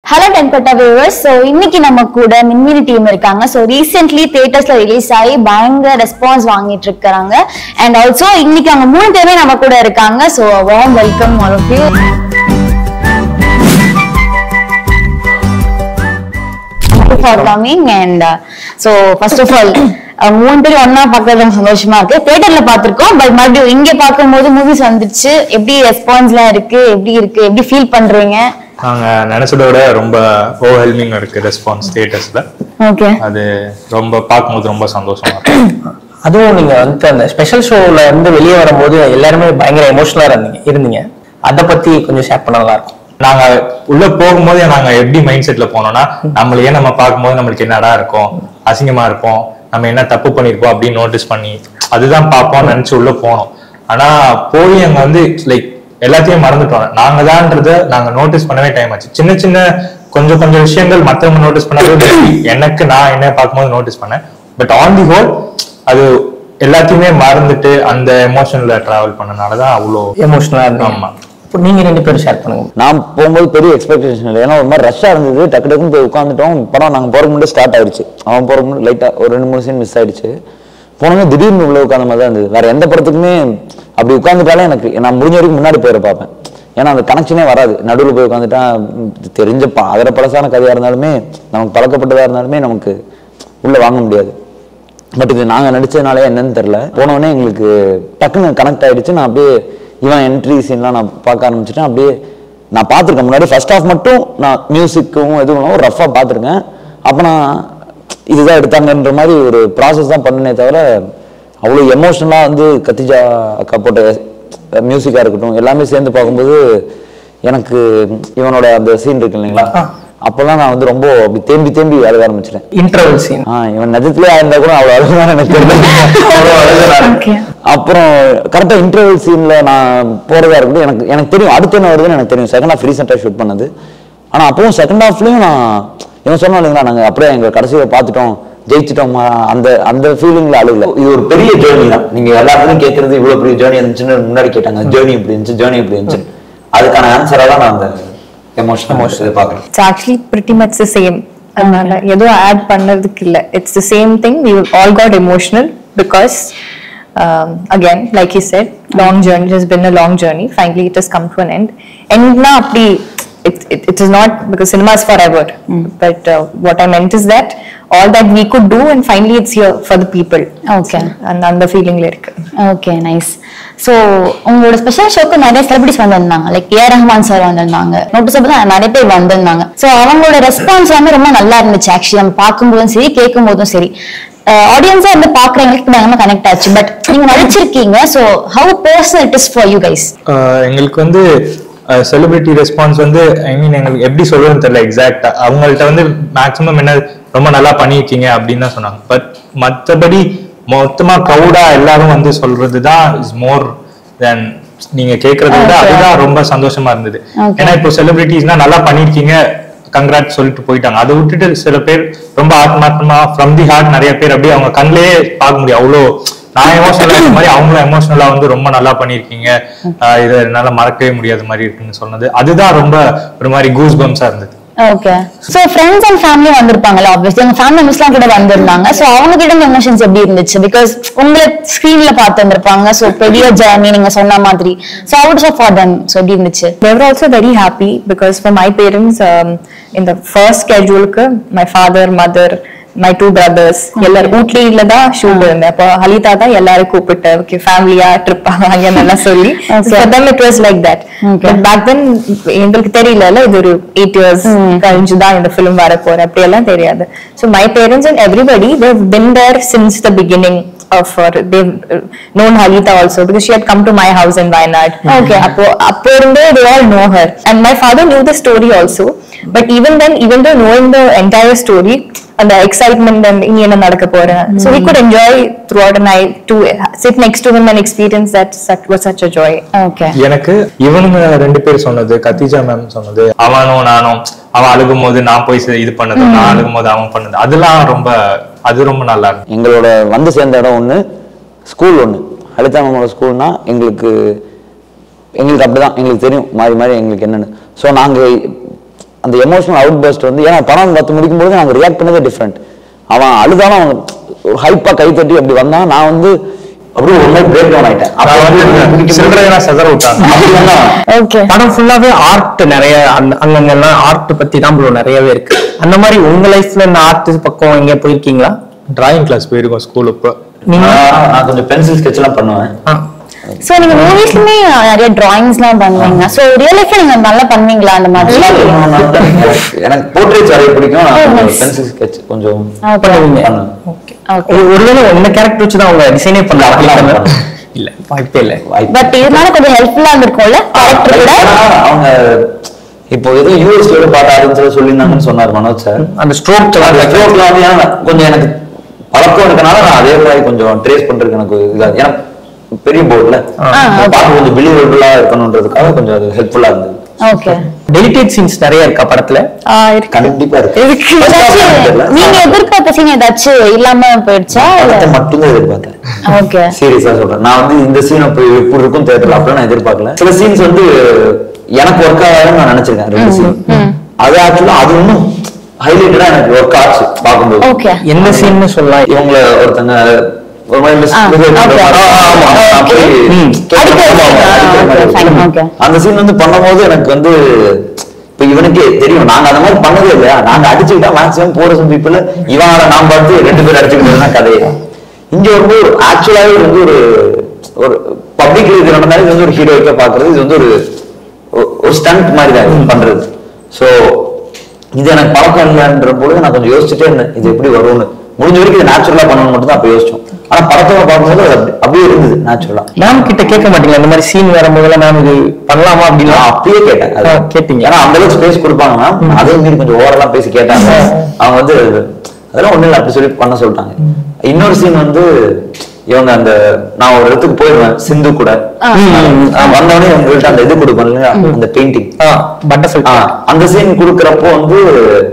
Hello டென்பட்டா viewers so இன்னைக்கு நம்ம கூட மின்மினி டீம் இருக்காங்க ஸோ ரீசென்ட்லி தியேட்டர்ஸ்ல ரிலீஸ் ஆகி பயங்கர ரெஸ்பான்ஸ் வாங்கிட்டு இருக்காங்க அண்ட் ஆல்சோ இன்னைக்கு அவங்க மூணு பேருமே நம்ம கூட இருக்காங்க so warm welcome all of you for coming and so first of all மூணு பேரும் ஒன்னா பார்க்கறது ரொம்ப சந்தோஷமா இருக்கு தியேட்டர்ல பார்த்திருக்கோம் பட் மறுபடியும் இங்க பார்க்கும்போது மூவிஸ் வந்துருச்சு எப்படி ரெஸ்பான்ஸ்லாம் இருக்கு எப்படி இருக்கு எப்படி ஃபீல் பண்றீங்க நாங்க நினைச்சதை விட ரொம்ப ஓவர்ஹெல்மிங் இருக்கு ரெஸ்பான்ஸ் தியேட்டர்ஸ்ல ஓகே அது ரொம்ப பார்க்கும்போது ரொம்ப சந்தோஷமா இருக்கு அதுவும் நீங்க வந்து அந்த ஸ்பெஷல் ஷோல இருந்து வெளியே வரும்போது எல்லாருமே பயங்கர எமோஷனலா இருந்தீங்க இருந்தீங்க அதை பத்தி கொஞ்சம் ஷேர் பண்ண நல்லா இருக்கும் நாங்க உள்ள போகும்போதே நாங்க எப்படி மைண்ட் செட்ல போனோம்னா நம்மளையே நம்ம பார்க்கும்போது நம்மளுக்கு என்னடா இருக்கும் அசிங்கமா இருப்போம் நம்ம என்ன தப்பு பண்ணிருப்போம் அப்படின்னு நோட்டீஸ் பண்ணி அதுதான் பார்ப்போம் நினைச்சு உள்ள போனோம் ஆனா போய் அங்க வந்து லைக் எல்லாத்தையும் மறந்துட்டோம் நாங்க தான்றத நாங்க நோட்டீஸ் பண்ணவே டைம் ஆச்சு சின்ன சின்ன கொஞ்சம் கொஞ்சம் விஷயங்கள் மத்தவங்க நோட்டீஸ் பண்ணாவே எனக்கு நான் என்ன பார்க்கும்போது நோட்டீஸ் பண்ணேன் பட் ஆன் தி ஹோல் அது எல்லாத்தையுமே மறந்துட்டு அந்த எமோஷன்ல டிராவல் பண்ணனாலதான் அவ்வளோ எமோஷனலா இருந்தீங்க ஆமா இப்போ நீங்க ரெண்டு பேரும் ஷேர் பண்ணுங்க நான் போகும்போது பெரிய எக்ஸ்பெக்டேஷன் இல்லை ஏன்னா ஒரு மாதிரி ரஷ்ஷாக இருந்தது டக்கு டக்குன்னு போய் உட்காந்துட்டோம் படம் நாங்கள் போகிறக்கு முன்னாடி ஸ்டார்ட் ஆயிடுச்சு அவன் போகிறக்கு முன்னாடி லைட்டாக ஒரு ரெண்டு மூணு சீன் மிஸ் ஆயிடுச்சு போனோமே திடீர்னு உள்ள உட்காந்த மாதிரி தான் இருந்தது வேற எந்த படத்துக்குமே அப்படி உட்காந்துட்டாலே எனக்கு நான் முடிஞ்ச வரைக்கும் முன்னாடி போயிட பார்ப்பேன் ஏன்னா அந்த கனெக்ஷனே வராது நடுவில் போய் உட்காந்துட்டா ம், தெரிஞ்ச ப அதர பழசான கதையாக இருந்தாலுமே நமக்கு பழக்கப்பட்டதாக இருந்தாலுமே நமக்கு உள்ளே வாங்க முடியாது பட் இது நாங்கள் நடிச்சதுனாலே என்னன்னு தெரில போனோடனே எங்களுக்கு டக்குன்னு கனெக்ட் ஆயிடுச்சு நான் அப்படியே இவன் என்ட்ரி சீன்லாம் நான் பார்க்க ஆரம்பிச்சிட்டேன் அப்படியே நான் பார்த்துருக்கேன் முன்னாடி ஃபர்ஸ்ட் ஆஃப் மட்டும் நான் மியூசிக்கும் எதுவும் ரஃபாக பார்த்துருக்கேன் அப்போ நான் இதுதான் எடுத்தாங்கன்ற மாதிரி ஒரு ப்ராசஸ் தான் பண்ணனே தவிர அவ்வளோ எமோஷனலாக வந்து கத்திஜா அக்கா போட்ட மியூசிக்காக இருக்கட்டும் எல்லாமே சேர்ந்து பார்க்கும்போது எனக்கு இவனோட அந்த சீன் இருக்கு இல்லைங்களா அப்போல்லாம் நான் வந்து ரொம்ப அப்படி தேம்பி தேம்பி அழுக ஆரம்பிச்சிட்டேன் இன்டர்வல் சீன் ஆ இவன் நிஜத்திலே ஆயிருந்தா கூட அவ்வளவு அழுகுதான் எனக்கு தெரியல அவ்வளவு அழுகுறேன் நானு. Okay. அப்புறம் கரெக்டா இன்டர்வல் சீன்ல நான் போறதா இருக்கட்டும் எனக்கு எனக்கு தெரியும் அடுத்து என்ன வருதுன்னு எனக்கு தெரியும் செகண்ட் ஹாஃப் ரீசெண்டா ஷூட் பண்ணது ஆனா அப்பவும் செகண்ட் ஹாஃப்லயும் நான் இவன் சொன்னா இல்லைங்களா நாங்க அப்படியே எங்க கடைசியில பார்த்துட்டோம் ஜெயிச்சிட்டோமா அந்த அந்த ஃபீலிங்ல அழுகல இது ஒரு பெரிய ஜேர்னி தான் நீங்க எல்லாத்துக்கும் கேட்கறது இவ்வளவு பெரிய ஜேர்னி இருந்துச்சுன்னு முன்னாடி கேட்டாங்க ஜேர்னி இப்படி இருந்துச்சு ஜேர்னி இப்படி இருந்துச்சு அதுக்கான ஆன்சரா தான் நான் அந்த எமோஷனல் எமோஷன் பாக்குறேன் it's actually pretty much the same அதனால எதுவும் ஆட் பண்ணதுக்கு இல்ல it's the same thing we all got emotional because again like you said long journey has been a long journey finally it has come to an end எண்ட்னா அப்படி it, it, it is not because cinema is forever but uh, what i meant is that all that we could do and finally it's here for the people Okay. and அந்த ஃபீலிங்ல இருக்கு okay nice so உங்களோட special ஷோக்கு நிறைய celebrities வந்திருந்தாங்க like ஏ Rahman sir வந்திருந்தாங்க நோட்டீஸபிள் நிறைய பேர் வந்திருந்தாங்க ஸோ அவங்களோட ரெஸ்பான்ஸ் எல்லாமே ரொம்ப நல்லா இருந்துச்சு ஆக்சுவலி நம்ம பார்க்கும்போதும் சரி கேட்கும் போதும் சரி ஆடியன்ஸா வந்து பாக்குறவங்களுக்கு பயங்கரமா கனெக்ட் ஆச்சு பட் நீங்க நடிச்சிருக்கீங்க so how personal it is for you guys ah எங்களுக்கு வந்து செலிபிரிட்டி ரெஸ்பான்ஸ் வந்து ஐ மீன் எங்களுக்கு எப்படி சொல்றதுன்னு தெரியல எக்ஸாக்டா அவங்கள்ட்ட வந்து மேக்ஸிமம் என்ன ரொம்ப நல்லா பண்ணியிருக்கீங்க அப்படின்னு தான் சொன்னாங்க பட் மற்றபடி மொத்தமா க்ரௌடா எல்லாரும் வந்து சொல்றது தான் இஸ் மோர் தென் நீங்க கேக்குறத விட Okay. அதுதான் ரொம்ப சந்தோஷமா இருந்தது Okay. ஏன்னா இப்போ செலிபிரிட்டிஸ்னா நல்லா பண்ணிருக்கீங்க கங்க்ராட் சொல்லிட்டு போயிட்டாங்க அதை விட்டுட்டு சில பேர் ரொம்ப ஆத்மாத்மா ஃப்ரம் தி ஹார்ட் நிறைய பேர் அப்படியே அவங்க கண்ணிலேயே பார்க்க முடியும் அவ்வளோ நான் எமோஷனலா இருக்க மாதிரி அவங்களும் எமோஷனலா வந்து ரொம்ப நல்லா பண்ணிருக்கீங்க ஆஹ் இதை என்னால மறக்கவே முடியாத மாதிரி இருக்குன்னு சொன்னது அதுதான் ரொம்ப ஒரு மாதிரி கூஸ் பம்ஸா இருந்தது okay so friends and family வந்திருப்பாங்கல்ல ஆப்வியஸ்லி உங்க ஃபேமிலி மெம்பர்ஸ்லாம் கூட வந்திருந்தாங்க ஸோ அவங்க கிட்ட இந்த எமோஷன்ஸ் எப்படி இருந்துச்சு பிகாஸ் உங்களை ஸ்க்ரீன்ல பார்த்து வந்திருப்பாங்க ஸோ பெரிய ஜேர்னி நீங்க சொன்ன மாதிரி so out of far them so எப்படி இருந்துச்சு they were also very happy because for my parents um, in the first schedule க்கு my father mother my two brothers எல்லாரும் ஊட்லியில தான் ஷூட் இருந்தேன் அப்போ ஹலிதா தான் எல்லாரும் கூப்பிட்டு ஓகே ஃபேமிலியா ட்ரிப் ஆவாங்க நல்லா சொல்லி Okay. for them it was like that Okay. but back then எங்களுக்கு தெரியல இது ஒரு எயிட் இயர்ஸ் கழிஞ்சு தான் இந்த ஃபிலிம் வர போற அப்படி எல்லாம் தெரியாது so my parents and everybody they've been there since the beginning of her they've uh, known Halita also because she had come to my house in Wayanad okay அப்போ அப்போ இருந்தே they all know her and my father knew the story also but even then even though knowing the entire story அந்த excitement and இனி என்ன நடக்க போறேன் so he could enjoy throughout the night to sit next to him and experience that such was such a joy okay எனக்கு இவனுங்க ரெண்டு பேர் சொன்னது கத்திஜா மேம் சொன்னது அவனும் நானும் அவன் அழுகும் போது நான் போய் செ- இது பண்ணது நான் அழுகும் போது அவன் பண்ணது அதெல்லாம் ரொம்ப அது ரொம்ப நல்லா இருந்துச்சு எங்களோட வந்து சேர்ந்த இடம் ஒன்று ஸ்கூல் ஒன்று ஹலிதா மேமோட ஸ்கூல்னா எங்களுக்கு எங்களுக்கு அப்படிதான் எங்களுக்கு தெரியும் மாறி மாறி எங்களுக்கு என்னன்னு ஸோ நாங்கள் அந்த எமோஷனல் அவுட் பர்ஸ்ட் வந்து ஏன்னா படம் பார்த்து முடிக்கும்போது நாங்கள் ரியாக்ட் பண்ணதே டிஃப்ரெண்ட் அவன் அழுதாலும் அவன் ஒரு ஹைப்பா கை தட்டி அப்படி வந்தான் நான் வந்து அப்படியே ஒரு மாதிரி பிரேக் டவுன் ஆயிட்டேன் அப்ப வந்து முடிக்கும்போது- சில்லறையெல்லாம் செதற விட்டாங்க அப்படி வந்தா ஓகே படம் ஃபுல்லாவே ஆர்ட் நிறைய அந்த அங்கங்கெல்லாம் ஆர்ட் பத்தி தான் ப்ரோ நிறையவே இருக்கு அந்த மாதிரி உங்க லைஃப்ல இந்த ஆர்ட் பக்கம் எங்க போயிருக்கீங்களா டிராயிங் கிளாஸ் போயிருக்கோம் ஸ்கூல் இப்போ நீங்க நான் நான் கொஞ்சம் பென்சில் ஸ்கெட்ச் எல்லாம் பண்ணுவேன் ஆ. சோ நீங்க மூவிஸ்லயுமே நிறைய டிராயிங்ஸ் எல்லாம் பண்ணுவீங்க சோ ரியல் லைஃப்ல நீங்க நல்லா பண்ணுவீங்களா அந்த மாதிரி எனக்கு போர்ட்ரேட்ஸ் வரைய பிடிக்கும் நான் nice. பென்சில் ஸ்கெட்ச் கொஞ்சம் பண்ணுவீங்க பண்ணுவேன் ஓகே ஒரு- ஒருவேளை இந்த கேரக்டர் வச்சு தான் அவங்க டிசைனே பண்ணலாம். பண்ணலாம் இல்ல வாய்ப்பே இல்ல வாய்ப்பு பட் இதனால கொஞ்சம் ஹெல்ப்ஃபுல்லா இருந்திருக்கும்ல கேரக்டர் கூட ஏன்னா, அவங்க இப்போ ஏதோ யூஎஸ்ல பாட்டு ஆரம்பிச்சு சொல்லியிருந்தாங்கன்னு சொன்னார் மனோஜ் சார் அந்த ஸ்ட்ரோக் அந்த ஸ்ட்ரோக்ல வந்து ஏன்னா கொஞ்சம் எனக்கு பழக்கம் இருக்கனால நான் அதே மாதிரி கொஞ்சம் ட்ரேஸ் பண்றதுக்கு எனக்கு இதா ஏன்னா பெரிய போர்டுல பார்க்க கொஞ்சம் பிலீவபிளா இருக்கணுன்றதுக்காக கொஞ்சம் அது ஹெல்ப்ஃபுல்லா இருந்தது ஓகே டெலிகேட் சீன்ஸ் நிறைய இருக்கா படத்துல கண்டிப்பா இருக்கு இதுக்கு ஏதாச்சும் நீங்க எதிர்பார்த்த சீன் ஏதாச்சும் இல்லாம போயிடுச்சா படத்தை மட்டும்தான் எதிர்பார்த்தேன் ஓகே சீரியஸா சொல்றேன் நான் வந்து இந்த சீன் அப்ப இப்படி இருக்கும் தேட்டர்ல அப்படிலாம் நான் எதிர்பார்க்கல சில சீன்ஸ் வந்து எனக்கு ஒர்க் ஆகாதுன்னு நான் நினைச்சிருக்கேன் ரெண்டு சீன் அது ஆக்சுவலா அது இன்னும் ஹைலைட்டடா எனக்கு ஒர்க் ஆச்சு பார்க்கும்போது ஓகே எந்த சீன்னு சொல்லலாம் இவங்கள ஒருத்தங்க ஒரு மாதிரி miss- ஆ, behave பண்ற okay. மாதிரி. ஆ, ஆமா, Okay. அப்படி ம். அடிக்கிற ஆமா, ஆமா, scene. அடிக்கிற மாதிரி Okay, fine, okay. அந்த சீன் வந்து பண்ணும்போது எனக்கு வந்து இப்ப இவனுக்கே தெரியும் நாங்க அந்த மாதிரி பண்ணதே இல்லையா நாங்க அடிச்சுக்கிட்டா மேக்ஸிமம் போற பீப்புள் இவனால நான் பார்த்து ரெண்டு பேர் அடிச்சுக்கிட்டு தான் கதையே இங்க வந்து ஆக்சுவலாவே வந்து ஒரு ஒரு பப்ளிக் இது நடந்தாலும் இது வந்து ஒரு ஹீரோய்க்கா பாக்குறது இது வந்து ஒரு ஒரு- ஒரு ஸ்டண்ட் மாதிரி தான் இது பண்றது சோ இது எனக்கு பழக்கம் இல்லைன்ற பொழுது நான் கொஞ்சம் யோசிச்சுட்டே இருந்தேன் இது எப்படி வரும்னு முடிஞ்ச வரைக்கும் இது நேச்சுரலா பண்ணணும் மட்டும் தான் அப்ப யோசிச்சோம் ஆனா படத்தோட பார்க்கும்போது அது அப்படி- அப்படியே இருந்தது நேச்சுரலா மேம் கிட்ட கேட்க மாட்டீங்களா இந்த மாதிரி சீன் வரும்போதெல்லாம் மேம் இது பண்ணலாமா அப்படின்னா நான் அப்பயே கேட்டேன் அது. ஆ, கேட்டீங்க. ஏன்னா அந்த அளவுக்கு ஸ்பேஸ் கொடுப்பாங்க மேம் அதே மீறி கொஞ்சம் ஓவரலா பேசி கேட்டாங்க அவங்க வந்து அதெல்லாம் ஒண்ணு இல்லை அப்படி சொல்லி பண்ண சொல்லிட்டாங்க இன்னொரு சீன் வந்து இவங்க அந்த நான் ஒரு இடத்துக்கு போயிருவேன் சிந்து கூட நான் வந்தோடனே இவங்கள்ட்ட அந்த இது கொடுப்பேன் இல்லையா அந்த பெயிண்டிங் பட்டர்ஃபிளை அந்த சீன் கொடுக்கறப்போ வந்து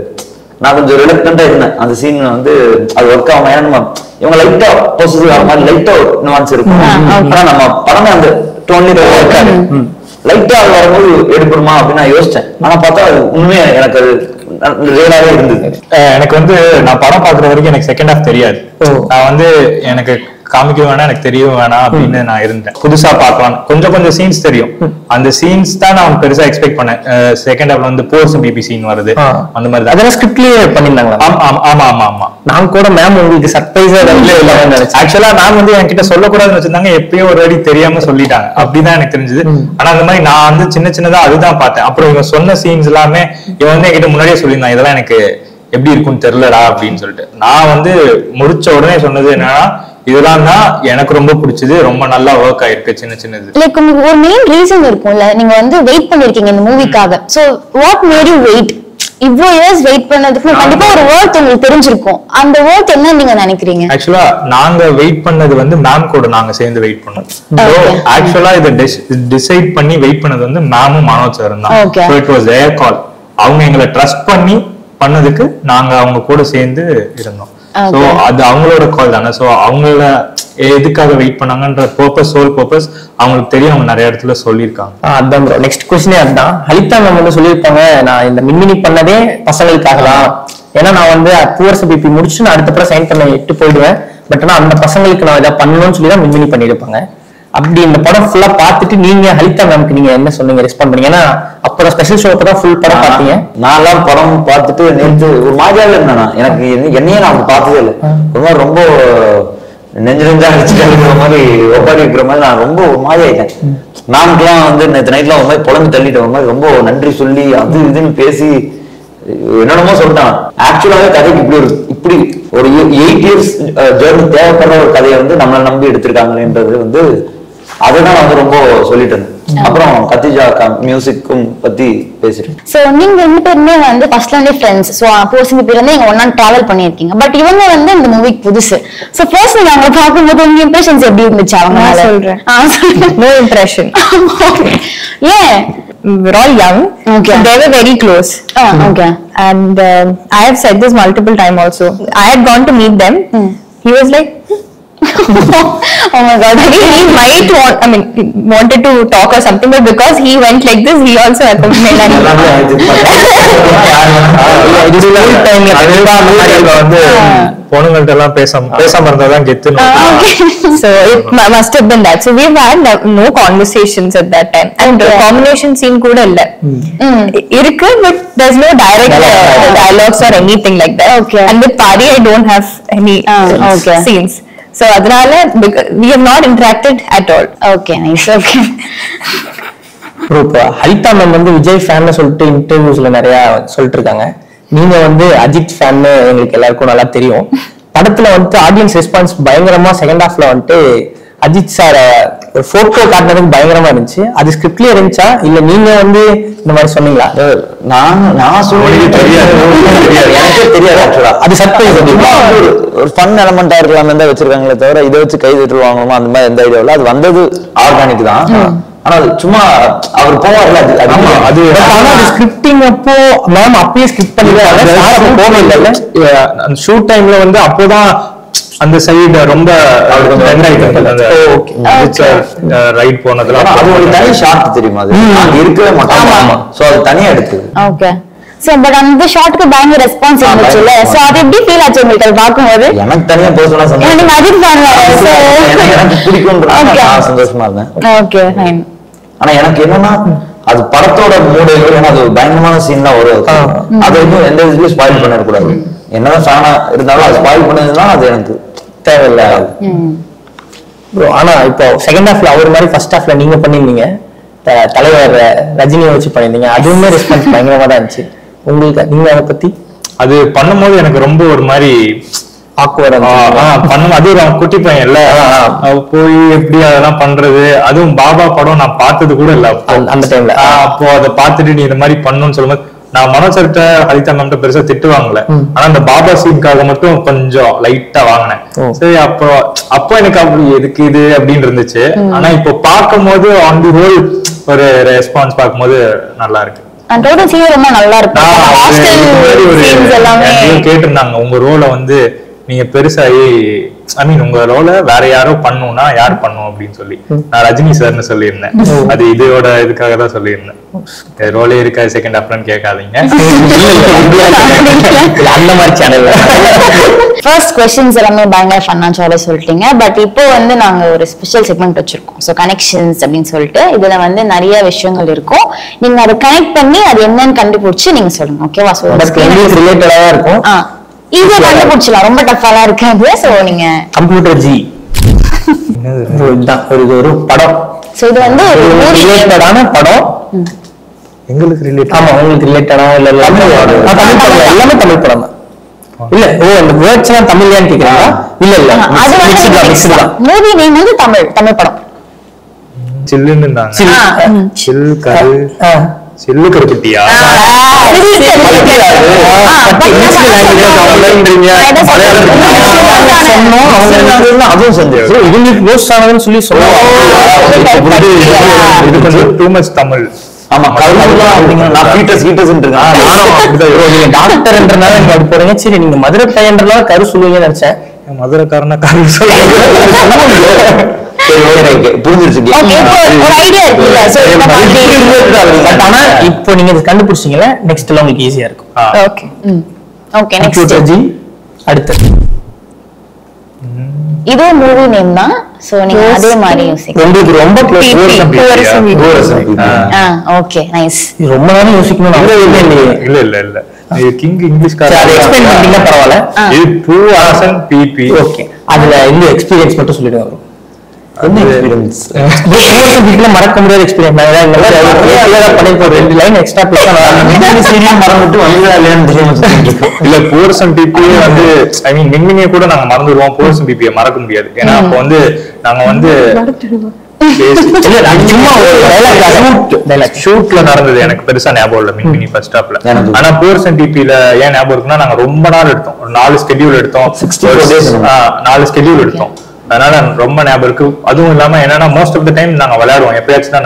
நான் கொஞ்சம் ரிலக்டண்டா இருந்தேன் அந்த சீன் வந்து அது ஒர்க் ஆகும் ஏன்னா நம்ம இவங்க லைட்டா பொசிட்டிவ் ஆகிற மாதிரி லைட்டா நுவான்ஸ் இருக்கும் ஆனா நம்ம படமே அந்த டோன்லி இருக்காது லைட்டா அது வரும்போது எடுக்கணுமா அப்படின்னு நான் யோசிச்சேன் ஆனா பார்த்தா அது உண்மையா எனக்கு அது ரியலாவே இருந்தது அஹ் எனக்கு வந்து நான் படம் பாக்குற வரைக்கும் எனக்கு செகண்ட் ஹாஃப் தெரியாது நான் வந்து எனக்கு காமிக்க வேணாம் எனக்கு தெரியவும் வேணாம் அப்படின்னு நான் இருந்தேன் புதுசா பார்க்கலாம் கொஞ்சம் கொஞ்சம் சீன்ஸ் தெரியும் அந்த சீன்ஸ் தான் நான் பெருசா எக்ஸ்பெக்ட் பண்ணேன் செகண்ட் ஹாஃப்ல வந்து போர்ஸ் பிபி சீன் வருது ஆ. அந்த மாதிரி தான் அதெல்லாம் ஸ்கிரிப்ட்லயே பண்ணிருந்தாங்களா ஆமா ஆமா, ஆமா ஆமா ஆமா நான் கூட மேம் உங்களுக்கு சர்ப்ரைஸா இல்ல இல்ல நினைச்சேன் ஆக்சுவலா நான் வந்து என்கிட்ட சொல்லக்கூடாதுன்னு வச்சிருந்தாங்க எப்பயோ ஒரு வாட்டி தெரியாம சொல்லிட்டாங்க அப்படிதான் எனக்கு தெரிஞ்சது ஆனா அந்த மாதிரி நான் வந்து சின்ன சின்னதா அதுதான் பார்த்தேன் அப்புறம் இவன் சொன்ன சீன்ஸ் எல்லாமே இவன் வந்து என்கிட்ட முன்னாடியே சொல்லியிருந்தான் இதெல்லாம் எனக்கு எப்படி இருக்கும்னு தெரியலடா அப்படின்னு சொல்லிட்டு நான் வந்து முடிச்ச உடனே சொன்னது என்னன்னா இதெல்லாம் தான் எனக்கு ரொம்ப பிடிச்சது ரொம்ப நல்லா ஒர்க் ஆயிருக்கு சின்ன சின்னது லைக் உங்களுக்கு ஒரு மெயின் ரீசன் இருக்கும்ல நீங்க வந்து வெயிட் பண்ணிருக்கீங்க இந்த மூவிக்காக so what made you wait இவ்வளவு இயர்ஸ் வெயிட் பண்ணதுக்கு கண்டிப்பா ஒரு வேர்த் உங்களுக்கு தெரிஞ்சிருக்கும் அந்த வேர்த் என்ன நீங்க நினைக்கிறீங்க ஆக்சுவலா நாங்க வெயிட் பண்ணது வந்து மேம் கூட நாங்க சேர்ந்து வெயிட் பண்ணோம் Okay. ஆக்சுவலா இதை டிசைட் பண்ணி வெயிட் பண்ணது வந்து மேமும் மனோஜ் சார் தான் Okay. So it was air call அவங்க எங்களை ட்ரஸ்ட் பண்ணி பண்ணதுக்கு நாங்க அவங்க கூட சேர்ந்து இருந்தோம் ஸோ Okay. அது அவங்களோட கால் தானே ஸோ அவங்கள எதுக்காக வெயிட் பண்ணாங்கன்ற பர்பஸ் சோல் பர்பஸ் அவங்களுக்கு தெரியும் அவங்க நிறைய இடத்துல சொல்லியிருக்காங்க ஆ, அதான் ப்ரோ நெக்ஸ்ட் கொஸ்டினே அதுதான் ஹலிதா மேம் வந்து சொல்லியிருப்பாங்க நான் இந்த மின்மினி பண்ணதே பசங்களுக்காக தான் ஏன்னா நான் வந்து பூவர்ஸ் பிபி முடிச்சு நான் அடுத்த படம் சைன் பண்ண எட்டு போயிடுவேன் பட் ஆனா அந்த பசங்களுக்கு நான் இதை பண்ணணும்னு சொல்லி தான் மின்மினி பண்ணியிருப்பாங்க அப்படி இந்த படம் ஃபுல்லா பார்த்துட்டு நீங்க ஹலிதா மேம்க்கு நீங்க என்ன சொன்னீங்க ரெஸ்பாண்ட் பண்ணீங்க ஏன்னா அப்போ ஸ்பெஷல் ஷோ தான் ஃபுல் படம் பார்த்தீங்க நான் எல்லாம் படம் பார்த்துட்டு நேற்று ஒரு மாதிரியாவே இருந்தேன் நான். எனக்கு என்ன- என்னையே நான் பார்த்ததே இல்லை ஒரு மாதிரி ரொம்ப நெஞ்சு நெஞ்சா அடிச்சுட்டு இருக்கிற மாதிரி ஒப்பாடி இருக்கிற மாதிரி நான் ரொம்ப ஒரு மாதிரி ஆயிட்டேன் மேம்க்குலாம் வந்து நேற்று நைட்லாம் ஒரு மாதிரி புலம்பு தள்ளிட்டேன் ஒரு மாதிரி ரொம்ப நன்றி சொல்லி அது இதுன்னு பேசி என்னென்னமோ சொல்லிட்டான் ஆக்சுவலாவே கதைக்கு இப்படி ஒரு இப்படி ஒரு எயிட் இயர்ஸ் ஜேர்னி தேவைப்படுற ஒரு கதையை வந்து நம்மளை நம்பி எடுத்திருக்காங்களேன்றது வந்து அதை தான் நான் வந்து ரொம்ப சொல்லிட்டேன் அப்புறம் கத்திஜா மியூசிக்கும் பத்தி பேசிட்டேன் சோ நீங்க ரெண்டு பேருமே வந்து ஃபர்ஸ்ட்ல இருந்தே ஃப்ரெண்ட்ஸ் சோ போர்சிங்க பேர் வந்து நீங்க ஒன்னா டிராவல் பண்ணிருக்கீங்க பட் இவங்க வந்து இந்த மூவிக்கு புதுசு சோ ஃபர்ஸ்ட் நீங்க அவங்க பார்க்கும்போது உங்க இம்ப்ரெஷன்ஸ் எப்படி இருந்துச்சு அவங்க நான் மேல? சொல்றேன். ஆ, சொல்லுங்க. No impression. ஏன் We're all young. Okay. So they were very close. Okay And um I have said this multiple times also. I had gone to meet them. He was like, "Hmm, oh my god. Maybe he might want, I mean, he wanted to talk or something, but because he went like this, he also accompanied and எல்லாமே இது இது school time ல கண்டிப்பா அந்த மாதிரி இருக்கும். வந்து பொண்ணுங்கள்ட்ட எல்லாம் பேசாம பேசாம இருந்தாதான் கெத்துன்னு so it mu- must have been that. So we've had no, no conversations at that time. And Okay. combination scene கூட இல்ல. இ- இருக்கு, but there's no direct uh, dialogues or anything like that. Okay. And with Pari, I don't have any Ah, uh, okay. scenes. So அதனால because we have not interacted at all. Okay, nice. Okay. Bro இப்போ Haritha ma'am வந்து விஜய் ஃபேன்னு சொல்லிட்டு இன்டர்வியூஸ்ல நிறைய சொல்லிட்டு இருக்காங்க நீங்க வந்து அஜித் ஃபேன்னு எங்களுக்கு எல்லாருக்கும் நல்லா தெரியும் படத்துல வந்துட்டு ஆடியன்ஸ் ரெஸ்பான்ஸ் பயங்கரமா செகண்ட் ஹாஃப்ல வந்துட்டு அஜித் சார ஒரு போட்டோ காட்டினதுக்கு பயங்கரமா இருந்துச்சு அது ஸ்கிரிப்ட்லயே இருந்துச்சா இல்ல நீங்க வந்து இந்த மாதிரி சொன்னீங்களா நான் நான் உனக்கு தெரியாது. தெரியாது எனக்கே தெரியாது ஆக்சுவலா அது சர்ப்ரைஸ் சும்மா ஒரு ஒரு ஃபன் எலமெண்டா இருக்கலாமே தான் வச்சிருக்காங்களே தவிர இதை வச்சு கை தட்டு வாங்கணுமா அந்த மாதிரி எந்த ஐடியா இல்லை அது வந்தது ஆர்கானிக் தான் ஆனா அது சும்மா அவர் போவார்ல அது அது ஆமா, அது ஆனா அது ஸ்கிரிப்டிங் அப்போ மேம் அப்பயே ஸ்கிரிப்ட் பண்ணிடுவாங்க சார் அப்போ போகவே இல்லைல்ல அந்த ஷூட் டைம்ல வந்து அப்போதான் அந்த சைடு ரொம்ப ட்ரெண்ட் ஆயிட்டு அந்த ரைட் போனதுல ஆனா அது ஒரு தனி ஷார்ட் தெரியுமா அது அங்க இருக்கவே மாட்டாங்க ஆமா. சோ அது தனியா எடுத்தது Okay. So, but அந்த ஷார்ட்க்கு பயங்கர ரெஸ்பான்ஸ் ஆ, இருந்துச்சுல்ல பயங்கர சோ அது எப்படி ஃபீல் ஆச்சு உங்களுக்கு அது பார்க்கும்போது எனக்கு தனியா பர்சனலா ஏன்னா நீங்க அஜித் fan வேற, so- எனக்கு எனக்கு பிடிக்கும்ன்றது Okay. நான் சந்தோஷமா இருந்தேன் ஓகே ஃபைன் ஆனா எனக்கு என்னன்னா அது படத்தோட மூடு ஏன்னா அது ஒரு பயங்கரமான சீன் தான் வரும் அது. அதை வந்து எந்த இதுலயும் ஸ்பாயில் பண்ணிடக்கூடாது என்னதான் ஃபேனா இருந்தாலும் அது ஸ்பாயில் பண்ணதுன்னா அது எனக்கு தேவையில்லை Bro, ஆனா இப்போ செகண்ட் ஹாஃப்ல அவர் மாதிரி ஃபர்ஸ்ட் ஹாஃப்ல நீங்க பண்ணிருந்தீங்க த- தலைவர் ரஜினியை வச்சு பண்ணிருந்தீங்க அதுவுமே ரெஸ்பான்ஸ் பயங்கரமா தான் இருந்துச்சு உங்களுக்கு நீங்க அதை பத்தி அது பண்ணும்போது எனக்கு ரொம்ப ஒரு மாதிரி ஆக்குவரம் ஆ, ஆ, பண்ணும் அது அவன் குட்டி பையன் இல்ல அவ போய் எப்படி அதெல்லாம் பண்றது அதுவும் பாபா படம் நான் பார்த்தது கூட இல்ல அப்போ. அந்த- அந்த timeல. ஆ, அப்போ அதை பார்த்துட்டு நீ இந்த மாதிரி பண்ணணும்னு சொல்லும்போது நான் மனோசர்கிட்ட ஹரிதா மேம்கிட்ட பெருசா திட்டு வாங்கல ஆனா அந்த பாபா சீனுக்காக மட்டும் கொஞ்சம் லைட்டா வாங்கினேன் ஓ. சரி அப்போ அப்போ எனக்கு அப்படி எதுக்கு இது அப்படின்னு இருந்துச்சு ஆனா இப்போ பார்க்கும்போது ஆன் தி ஹோல் ஒரு ரெஸ்பான்ஸ் பார்க்கும்போது நல்லா இருக்கு அந்த டோட்டல் சீன் ரொம்ப நல்லா இருக்கும் நான் அது ஹாஸ்டல் இதுக்கு முன்னாடி ஒரு சீன்ஸ் எல்லாமே interview கேட்டிருந்தாங்க உங்க ரோலை வந்து நீங்க பெருசாகி ஐ மீன் உங்க ரோலை வேற யாரோ பண்ணும்னா யார் பண்ணும் அப்படின்னு சொல்லி நான் ரஜினி சார்னு சொல்லியிருந்தேன் அது இதோட இதுக்காக தான் சொல்லியிருந்தேன் ரோலே இருக்கா செகண்ட் ஹாஃப்லன்னு கேட்காதீங்க இல்ல, அந்த மாதிரி சேனல்ல ஃபர்ஸ்ட் கொஸ்டின்ஸ் எல்லாமே பயங்கர ஃபன்னா ஜாலியாக சொல்லிட்டீங்க பட் இப்போ வந்து நாங்க ஒரு ஸ்பெஷல் செக்மெண்ட் வச்சிருக்கோம் ஸோ கனெக்ஷன்ஸ் அப்படின்னு சொல்லிட்டு இதுல வந்து நிறைய விஷயங்கள் இருக்கும் நீங்க அதை கனெக்ட் பண்ணி அது என்னன்னு கண்டுபிடிச்சு நீங்க சொல்லுங்க ஓகேவா ஸோ பட் உங்களுக்கு ரிலேட்டடா தான் இருக்கும் ஆ ஈஸியா கண்டுபிடிச்சலாம் ரொம்ப டஃபாலாம் இருக்காது ஸோ நீங்க கம்ப்யூட்டர் ஜி இதுதான் ஒரு இது ஒரு படம் ஸோ இது வந்து ஒரு movie. ரிலேட்டடான படம் எங்களுக்கு ரிலேட் ஆமா உங்களுக்கு ரிலேட்டடா இல்ல இல்ல தமிழ் படம். ஆ, தமிழ் படம் எல்லாமே தமிழ் படம் தான் இல்ல ஓ அந்த வேர்ட்ஸ் எல்லாம் தமிழ்லையான்னு கேக்குறீங்களா இல்ல இல்ல ஆ, அது மிக்ஸ்டு தான் மிக்ஸ்டு வந்து தான் மூவி நேம் வந்து தமிழ் தமிழ் படம் சில்லுன்னு இருந்தாங்க சில். ஆ. சில் கரு ஆ. சில்லு கருப்பட்டியா சொன்னோம், அவங்க சொன்னோம், அதுவும் செஞ்சு So, இவங்களுக்கு ரோஸ்ட் ஆனதுன்னு சொல்லி சொன்னாங்க இது கொஞ்சம் டூ மச் தமிழ் ஆமா கரும்புலாம் அப்படிங்கிற நான் பீட்டர்ஸ் கீட்டர்ஸ் இருக்கேன் ஓ, நீங்க டாக்டர்ன்றனால நீங்க அப்படி போறீங்க சரி நீங்க மதுரை பையன்றனால கரு சொல்லுவீங்கன்னு நினைச்சேன் மதுரைக்காரனா கரு சொல்லுங்க சரி ஓகே ஓகே புரிஞ்சிருச்சு ஓகே இப்போ ஒரு ஐடியா இருக்குல்ல ஸோ இந்த மாதிரி பட் ஆனா இப்போ நீங்க இது கண்டுபிடிச்சீங்களா நெக்ஸ்ட்ல உங்களுக்கு ஈஸியா இருக்கும் Okay. Okay next computer ji அடுத்து இதுவும் மூவி நேம் தான் ஸோ நீங்க அதே மாதிரி யோசிங்க உங்களுக்கு ரொம்ப க்ளோஸ் பூவரசம் வீடு. ஆ ஓகே நைஸ் ரொம்ப நேரம் யோசிக்கணும் நான் அவசியமே இல்லையே இல்ல இல்ல இல்ல இது கிங் இங்கிலீஷ் சரி அதை எக்ஸ்பிளைன் பண்ணீங்கன்னா பரவாயில்ல இது பூ அரசன் பிபி ஓகே அதுல இந்த எக்ஸ்பீரியன்ஸ் மட்டும் சொல்லிடுங்க bro. என்ன எக்ஸ்பீரியன்ஸ் bro, பூவரசம் வீட்டுல மறக்க முடியாத எக்ஸ்பீரியன்ஸ் நான் ஏதாவது இந்த மாதிரி ஏதாவது பண்ணிருப்போம் ரெண்டு லைன் எக்ஸ்ட்ரா பேச சீரியல் மறந்துட்டு வந்ததா இல்லையான்னு தெரியாம சுத்திட்டு இருக்கோம். இல்ல போர்சன் பிபி வந்து ஐ மீன் மின்மினியை கூட நாங்க மறந்துடுவோம் போர்சன் பிபியை மறக்க முடியாது ஏன்னா அப்போ வந்து நாங்க வந்து இல்ல நான் சும்மா ஒரு dialogue shoot dialogue. ஷூட்ல நடந்தது எனக்கு பெருசா ஞாபகம் இல்ல மின்மினி ஃபர்ஸ்ட் ஸ்டாப்ல எனக்கு. ஆனா போர்சன் டிபில ஏன் ஞாபகம் இருக்குன்னா நாங்க ரொம்ப நாள் எடுத்தோம் ஒரு நாலு ஸ்கெடியூல் எடுத்தோம் 64 days ஆ, நாலு ஸ்கெடியூல் எடுத்தோம் அதனால ரொம்ப ஞாபகம் இருக்கு அதுவும் இல்லாம என்னன்னா மோஸ்ட் ஆஃப் த டைம் நாங்க விளையாடுவோம் எப்பயாச்சும் தான் நடிப்போம்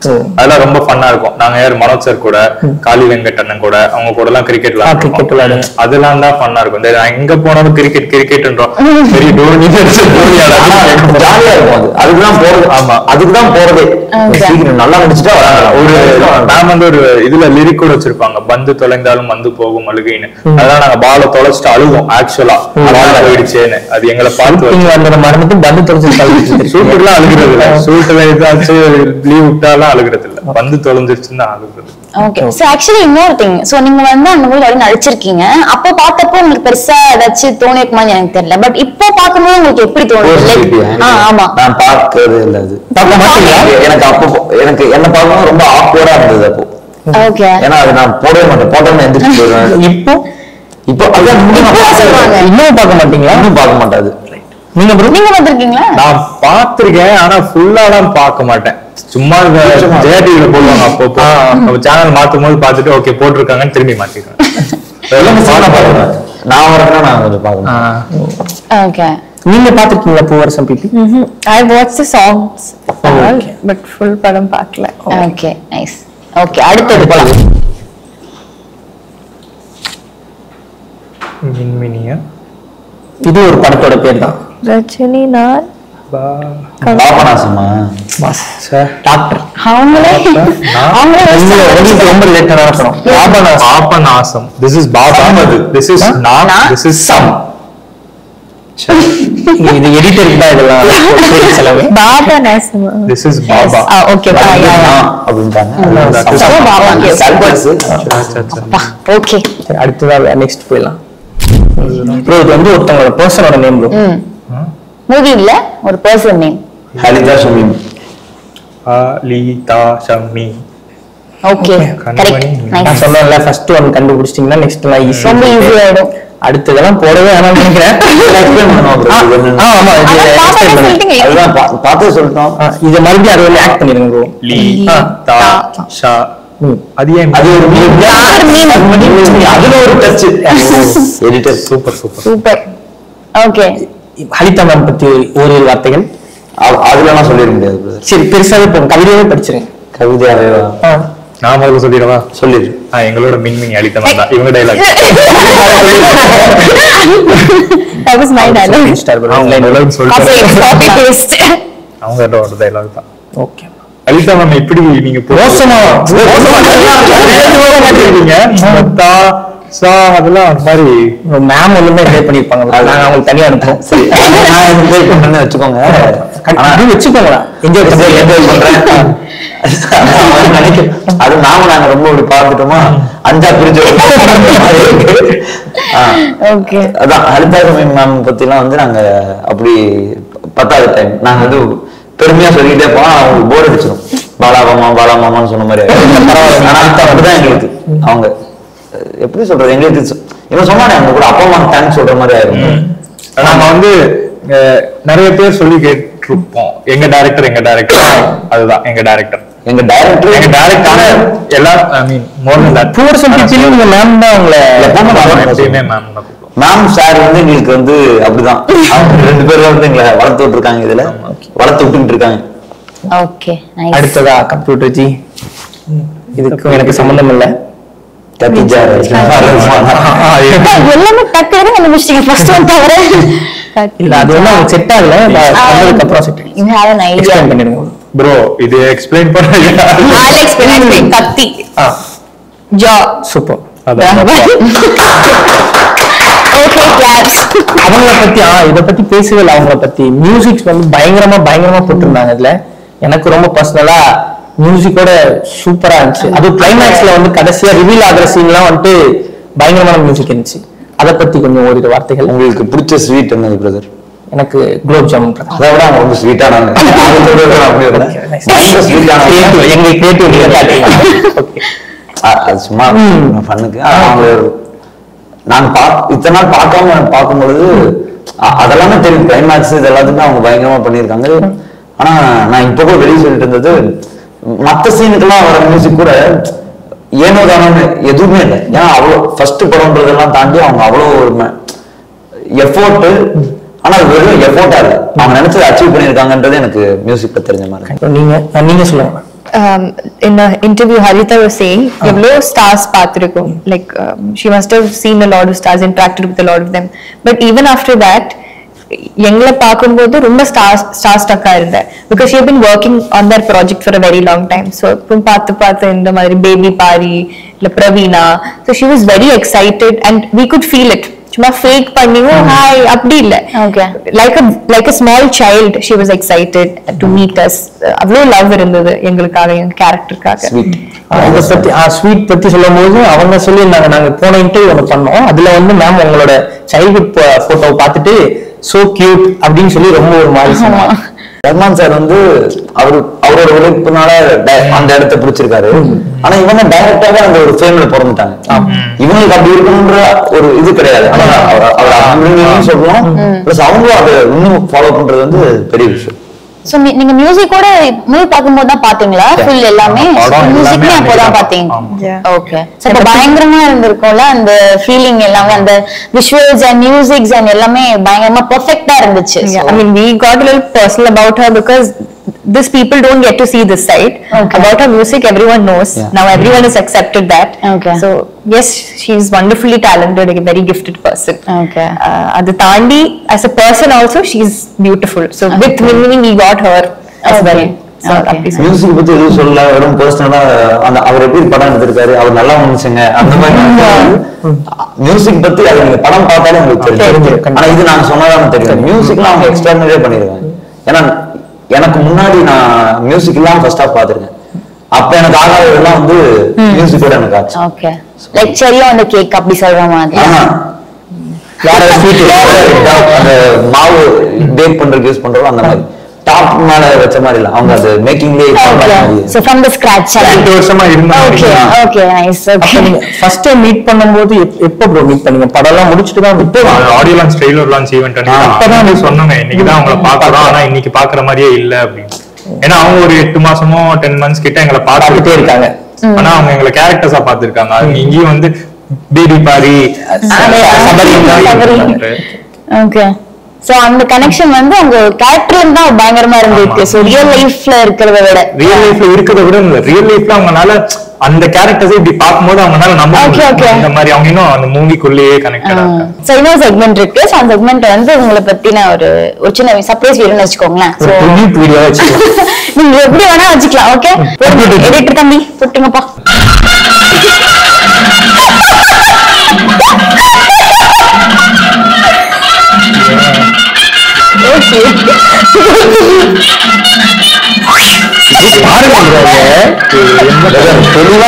ஓ. அதெல்லாம் ரொம்ப ஃபன்னா இருக்கும் நாங்க யார் மனோஜ் சார் கூட காளி வெங்கட் அண்ணன் கூட அவங்க கூட எல்லாம் கிரிக்கெட் ஆ, cricket விளையாடுங்க. அதெல்லாம் தான் ஃபன்னா இருக்கும் இந்த நான் எங்க போனாலும் கிரிக்கெட் கிரிக்கெட்ன்றோம் சரி டோனி டோனியாடா ஜாலியா இருக்கும் அது அதுக்குதான் போறது ஆமா. அதுக்குதான் போறதே Okay. சீக்கிரம் நல்லா நடிச்சுட்டா வராங்க ஒரு மேம் வந்து ஒரு இதுல லிரிக் கூட வச்சிருப்பாங்க பந்து தொலைந்தாலும் வந்து போகும் அழுகைன்னு அதான் நாங்க பால தொலைச்சிட்டு அழுவோம் ஆக்சுவலா பால் போயிடுச்சேன்னு அது எங்களை பார்த்து நீங்க அந்த மரணத்தை பந்து தொலைச்சு சூட்டுலாம் அழுகிறது இல்ல சூட்டுல ஏதாச்சும் லீவ் விட்டாலாம் அழுகிறது இல்ல பந்து தொலைஞ்சிருச்சுன்னு தான் அழுகிறது ஓகே சோ ஆக்சுவலி இன்னொரு திங் சோ நீங்க வந்து அந்த மூவி வரை நடிச்சிருக்கீங்க அப்போ பார்த்தப்போ உங்களுக்கு பெருசா ஏதாச்சும் தோணிருக்குமான்னு எனக்கு தெரியல பட் இப்போ பார்க்கும்போது உங்களுக்கு எப்படி தோணுது லைக் ஆ ஆமா நான் பார்த்தது இல்ல அது பார்க்க மாட்டீங்களா? எனக்கு அப்போ எனக்கு என்ன பார்க்கும்போது ரொம்ப ஆக்வர்டா இருந்தது அப்போ ஓகே ஏன்னா அது நான் போடவே மாட்டேன் போட்டோம்னு எந்திரிச்சு போயிடுவேன் இப்போ இப்போ அதான் இன்னும் நான் இப்போ பார்த்தது சொல்றாங்க. இல்ல. இன்னும் பார்க்க மாட்டீங்களா இன்னும் பார்க்க மாட்டாது நீங்க bro? நீங்க வந்திருக்கீங்களா நான் பார்த்திருக்கேன் ஆனா ஃபுல்லாலாம் பார்க்க மாட்டேன் சும்மா இந்த ஜெயா டிவில போடுவாங்க அப்பப்போ நம்ம சேனல் மாத்தும் போது பார்த்துட்டு ஓகே போட்டிருக்காங்கன்னு திரும்பி மாத்திடுவேன் எல்லாமே சாணா பார்க்கணும் நான் வரேன்னா நான் கொஞ்சம் பார்க்கணும் ஆ. ஓகே நீங்க பாத்திருக்கீங்களா Poovarasam Peepee I watched the songs, all, okay. but full படம் பார்க்கல ஓகே நைஸ் ஓகே அடுத்தது போலாம் மின்மினியா இது ஒரு படத்தோட பேர் தான் ரஜினி நான் பாபநாசமா டாக்டர் அவங்களே அவங்களே உங்களுக்கு ரொம்ப லேட்டான படம் Papanasam Papanasam this is Baba this is நான் திஸ் இஸ் சம் இது எடிட்டருக்கு தான் இதெல்லாம் பேர் செலவு பாபா நேசமா திஸ் இஸ் பாபா ஓகே அப்படின்ட்டாங்க So, Baba, yes. Characters. Okay சரி அடுத்ததா நெக்ஸ்ட் போயிடலாம் ப்ரோ இது வந்து ஒருத்தவங்களோட பர்சனோட நேம் ப்ரோ மூவி இல்ல ஒரு person name Haritha Shameem Leetha Shammi okay Kanmani. Correct நான் நைஸ் சொன்னேன்ல ஃபர்ஸ்ட் ஒன் கண்டுபிடிச்சிட்டீங்கன்னா நெக்ஸ்ட் எல்லாம் ஈஸி ரொம்ப ஈஸி ஆயிடும் அடுத்ததெல்லாம் போடவே வேணாம்னு நினைக்கிறேன் explain பண்ணுவோம் bro, இது என்னன்னு. ஆ, ஆமா இது அதான் பாப்பாவே explain பண்ணுங்க. சொல்லிட்டீங்க அதுதான் பா- பார்த்தே சொல்லிட்டோம் ஆ, இது மறுபடியும் அது வந்து ஆக்ட் பண்ணிருங்க ப்ரோ லீதா ஷா அது ஏன் அது ஒரு meme. யார் meme? meme. அதுல ஒரு touch editor super super super okay Halitha ma'am பத்தி ஓரிரு வார்த்தைகள் அதுல எல்லாம் சொல்லிட முடியாது brother. சரி பெருசாவே போகும் கவிதையாவே படிச்சிருங்க கவிதையாவே ஆ. நான் முதல்ல சொல்லிடவா சொல்லிடு ஆ, எங்களோட மின்மினி அளித்தவன் தான் இவங்க dialogue that was my dialogue Star bro. அவங்க dialogue காப்பி சொல்லிட்டு காப்பி பேஸ்ட் அவங்களோட டைலாக் தான் ஓகே அளிதா மேம் எப்படி நீங்க போ- மோசமா மாட்டிருக்கீங்க தா சா அதெல்லாம் அந்த மாதிரி மேம் ஒண்ணுமே ட்ரை பண்ணிருப்பாங்க bro. நாங்க அவங்களுக்கு தனியா அனுப்புவோம் சரி நான் என்ஜாய் பண்ணேன்னு வச்சுக்கோங்க ஆனா இது வச்சுக்கோங்களா என்ஜாய் என்ஜாய் என்ஜாய் பண்றேன் அவன் நினைக்க- அது நாம நாங்க ரொம்ப இப்படி பார்த்துட்டோமா அஞ்சா பிரிஞ்சு ஆ. ஓகே அதான் ஹரிதாசமி மேம் பத்திலாம் வந்து நாங்க அப்படி பத்தாவது டைம் நாங்க வந்து பெருமையா சொல்லிக்கிட்டே போனா அவங்களுக்கு போர் அடிச்சிடும் பாலா மாமா பாலா மாமான்னு சொன்ன மாதிரி பரவாயில்ல ஆனா அப்படிதான் எங்களுக்கு அவங்க அஹ், எப்படி சொல்றது எங்களுக்கு சொ- இவன் சொன்னானே அவங்க கூட அப்பா அம்மா தேங்க்ஸ் சொல்ற மாதிரி ஆயிரும் நாம வந்து அஹ், நிறைய பேர் சொல்லி கேட்டிருப்போம் எங்க டைரக்டர் எங்க டைரக்டர் அதுதான் எங்க டைரக்டர் எங்க டைரக்டர் எங்க டைரக்டர் எல்லா ஐ மீன் மோர் தென் தட் பூவரசம் பிபிலையும் நீங்க மேம் தான் உங்களை எப்பவுமே ma'am தான் எப்பயுமே மேம் தான் கூப்பிடுவோம் மேம் சார் வந்து எங்களுக்கு வந்து அப்படிதான் அவங்க ரெண்டு பேரும் வந்து எங்களை வளர்த்து விட்டுருக்காங்க இதுல வளர்த்து விட்டுட்டு இருக்காங்க ஓகே நைஸ் அடுத்ததா கம்ப்யூட்டர் ஜி இதுக்கும் எனக்கு சம்பந்தம் இல்ல கத்திஜா எல்லாமே டக்குனு கண்டுபிடிச்சிட்டீங்க ஃபர்ஸ்ட் ஒன் தவிர இல்ல அது வந்து அவங்க செட் ஆகல வந்ததுக்கு அப்புறம் set you have an idea explain பண்ணிடுங்க ப்ரோ இது எக்ஸ்பிளைன் பண்ணுறீங்க I'll explain explain கத்தி ஆ ஜா சூப்பர் ஓகே கிளாப்ஸ் அவங்கள பத்தி ஆ இத பத்தி பேசவே இல்லை அவங்கள பத்தி மியூசிக்ஸ் வந்து பயங்கரமா பயங்கரமா போட்டிருந்தாங்க இதுல எனக்கு ரொம்ப பர்சனலா மியூசிக்கோட சூப்பரா இருந்துச்சு அது கிளைமேக்ஸ்ல வந்து கடைசியா ரிவீல் ஆகுற சீன்லாம் வந்துட்டு பயங்கரமான மியூசிக் இருந்துச்சு அதை பத்தி கொஞ்சம் ஓரிரு வார்த்தைகள் உங்களுக்கு பிடிச்ச ஸ்வீட் என்னது பிரதர் எனக்கு குலோப் ஜாமுன் பிரதர். அதை விட அவங்க ரொம்ப ஸ்வீட்டானாங்க அப்படி இல்லை ரொம்ப ஸ்வீட்டான Creative, எங்க கிரியேட்டிவ் அது சும்மா பண்ணுக்கு அவங்க நான் பா இத்தனை நாள் பார்க்காம பார்க்கும் பொழுது அ- அதெல்லாமே தெரியும் கிளைமேக்ஸ் இது எல்லாத்துக்குமே அவங்க பயங்கரமா பண்ணியிருக்காங்க ஆனா நான் இப்போ கூட வெளியே சொல்லிட்டு இருந்தது மத்த சீனுக்கெல்லாம் வர மியூசிக் கூட ஏனோ தானோன்னு எதுவுமே இல்லை ஏன்னா அவ்வளோ ஃபர்ஸ்ட் படம்ன்றதெல்லாம் தாண்டி அவங்க அவ்வளோ ஒரு எஃபோர்ட் ஆனா அது வெறும் எஃபோர்ட்டா இல்லை அவங்க நினைச்சதை அச்சீவ் பண்ணியிருக்காங்கன்றது எனக்கு மியூசிக்ல தெரிஞ்ச மாதிரி இருக்கு. நீங்க ஆ, நீங்க சொல்லுங்க um, in an interview, Harita was saying, எவ்வளோ stars பார்த்திருக்கோம் like um, she must have seen a lot of stars, interacted with a lot of them. But even after that, எங்களை பார்க்கும்போது ரொம்ப ஸ்டார் ஸ்டார் ஸ்டக்கா இருந்தேன் because you been working on the project for a very long time so இப்போ பார்த்து பார்த்து இந்த மாதிரி பேபி பாரி இல்ல Praveena so she was very excited and we good feel it சும்மா ஃபேக் பண்ணியும் ஹாய் அப்படி இல்ல Okay. Like a like a small child she was excited to meet us அவ்வளோ லவ் இருந்தது எங்களுக்காக எங்க கேரக்டருக்காக ஸ்வீட் அவங்க பத்தி ஸ்வீட் பத்தி சொல்லும் போது அவங்க சொல்லியிருந்தாங்க நாங்க போன இன்டர்வியூ ஒன்று பண்ணோம் அதுல வந்து மேம் உங்களோட சைல்ட்ஹுட் போட்டோவை பார்த்துட்டு சோ கியூட் அப்படின்னு சொல்லி ரொம்ப ஒரு மாதிரி சொன்னாங்க ரஹ்மான் சார் வந்து அவரு அவரோட உழைப்புனால ட- அந்த இடத்த பிடிச்சிருக்காரு ஆனா இவங்க டைரக்டாவே அந்த ஒரு ஃபேம்ல பிறந்துட்டாங்க இவங்களுக்கு அப்படி இருக்கணும்ன்ற ஒரு இது கிடையாது ஆனா அவர் அவர் அப்படிங்கன்னு சொல்லணும் பிளஸ் அவங்களும் அதை இன்னும் ஃபாலோ பண்றது வந்து பெரிய விஷயம் சோ நீங்க மியூசிக்கோட மூவி பார்க்கும்போது தான் பாத்தீங்களா ஃபுல் எல்லாமே படம் மியூசிக்மே எல்லாமே அப்போதான் அன்னைக்கு பாத்தீங்க ஆமா. Yeah. ஓகே சோ அப்ப பயங்கரமா இருந்திருக்கும்ல அந்த ஃபீலிங் எல்லாமே அந்த விஷுவல்ஸ் அண்ட் மியூசிக்ஸ் அண்ட் எல்லாமே பயங்கரமா பெர்ஃபெக்ட்டா இருந்துச்சு Yeah, I mean, we got a little personal about her because this people don't get to see this side. Okay. About her music, everyone knows. Yeah. Now everyone has accepted that. Okay. So yes, she's wonderfully talented, like a very gifted person. Okay. Uh, அது தாண்டி as a person also, she's beautiful. So with Mimini, we got her as Okay. well. So Okay. அப்படி music பத்தி எதுவும் சொல்லல வெறும் பர்சனலா அந்த அவர் எப்படி படம் எடுத்திருக்காரு அவர் நல்லா மனுஷங்க அந்த மாதிரி மியூசிக் பத்தி அது நீங்க படம் பார்த்தாலே உங்களுக்கு தெரியும் தெரிஞ்சிரும். ஆனா இது நான் சொன்னதான் தெரியும் மியூசிக்லாம் அவங்க எக்ஸ்ட்ரானரியே பண்ணிருக்காங்க ஏன்னா எனக்கு முன்னாடி நான் மியூசிக் இல்லாம ஃபர்ஸ்ட் ஆஃப் பாத்துருக்கேன் அப்ப எனக்கு ஆகாததெல்லாம் வந்து மியூசிக்கோட எனக்கு ஆச்சு ஓகே லைக் சரியா அந்த கேக் அப்படி சொல்ற மாதிரி ஆமா வேற ஸ்வீட் அந்த மாவு பேக் பண்றதுக்கு யூஸ் பண்றோம் அந்த மாதிரி டாப் மேல வச்ச மாதிரி இல்ல அவங்க அது மேக்கிங்லேயே okay so from the scratch ரெண்டு வருஷமா ஓகே இருந்தாங்க ஓகே நைஸ் அப்ப ஓகே நீங்க ஃபர்ஸ்ட் டைம் மீட் பண்ணும்போது எப்- எப்போ ப்ரோ மீட் பண்ணீங்க படம் எல்லாம் முடிச்சுட்டு தான் இப்போ audio launch trailer launch event ஆ, அப்பதான் சொன்னாங்க இன்னைக்கு தான் அவங்கள பாக்குறோம் ஆனா இன்னைக்கு பாக்குற மாதிரியே இல்ல அப்படின்னு ஏன்னா அவங்க ஒரு எட்டு மாசமோ டென் மந்த்ஸ் கிட்ட எங்களை பார்த்துட்டே பார்த்துட்டே இருக்காங்க. ஆனா அவங்க எங்களை கேரக்டர்ஸா பாத்துருக்காங்க அவங்க இங்கேயும் வந்து baby Paari Sabari. Okay so அந்த கனெக்ஷன் வந்து உங்க கேரக்டர்ல தான் பயங்கரமா இருந்திருக்கு ஆமா. சோ ரியல் லைஃப்ல இருக்கிறத விட ரியல் லைஃப்ல இருக்கிறத விட ரியல் லைஃப்ல அவங்கனால அந்த கேரக்டர்ஸ் இப்படி பார்க்கும்போது அவங்கனால நம்ப Okay, முடியல. okay. இந்த மாதிரி அவங்க இன்னும் அந்த மூவிக்குள்ளேயே கனெக்டடா இருக்காங்க சோ இன்னொரு செக்மெண்ட் இருக்கு சோ அந்த செக்மெண்ட் வந்து உங்களை பத்தின ஒரு ஒரு சின்ன சர்ப்ரைஸ் வீடியோன்னு வச்சுக்கோங்களேன் ஒரு சோ ட்ரிபியூட் வீடியோ வச்சுக்கலாம் நீங்க எப்படி வேணா வச்சுக்கலாம் ஓகே எடிட்டர் தம்பி போட்டுங்கப்பா பாருங்க bro. தெளிவா